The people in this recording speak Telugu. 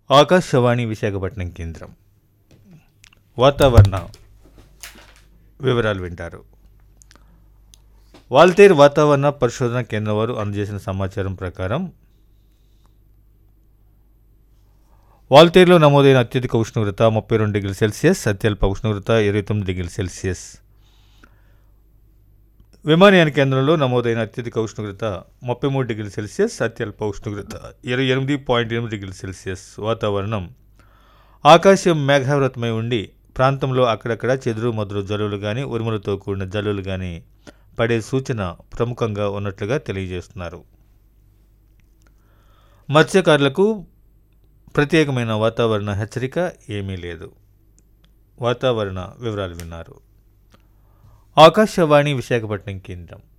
ఆకాశవాణి విశాఖపట్నం కేంద్రం వాతావరణ వివరాలు వింటారు వాల్తేర్ వాతావరణ పరిశోధన కేంద్రం వారు అందజేసిన సమాచారం ప్రకారం వాల్తేరులో నమోదైన అత్యధిక ఉష్ణోగ్రత ముప్పై రెండు డిగ్రీల సెల్సియస్ అత్యల్ప ఉష్ణోగ్రత ఇరవై తొమ్మిది డిగ్రీల సెల్సియస్ విమానయాన కేంద్రంలో నమోదైన అత్యధిక ఉష్ణోగ్రత ముప్పై మూడు డిగ్రీల సెల్సియస్ అత్యల్ప ఉష్ణోగ్రత ఇరవై ఎనిమిది పాయింట్ ఎనిమిది డిగ్రీల సెల్సియస్ వాతావరణం ఆకాశం మేఘావృతమై ఉండి ప్రాంతంలో అక్కడక్కడ చెదురు మదురు జల్లులు కానీ ఉరుములతో కూడిన జల్లులు కానీ పడే సూచన ప్రముఖంగా ఉన్నట్లుగా తెలియజేస్తున్నారు మత్స్యకారులకు ప్రత్యేకమైన వాతావరణ హెచ్చరిక ఏమీ లేదు వాతావరణ వివరాలు విన్నారు ఆకాశవాణి విశాఖపట్నం కేంద్రం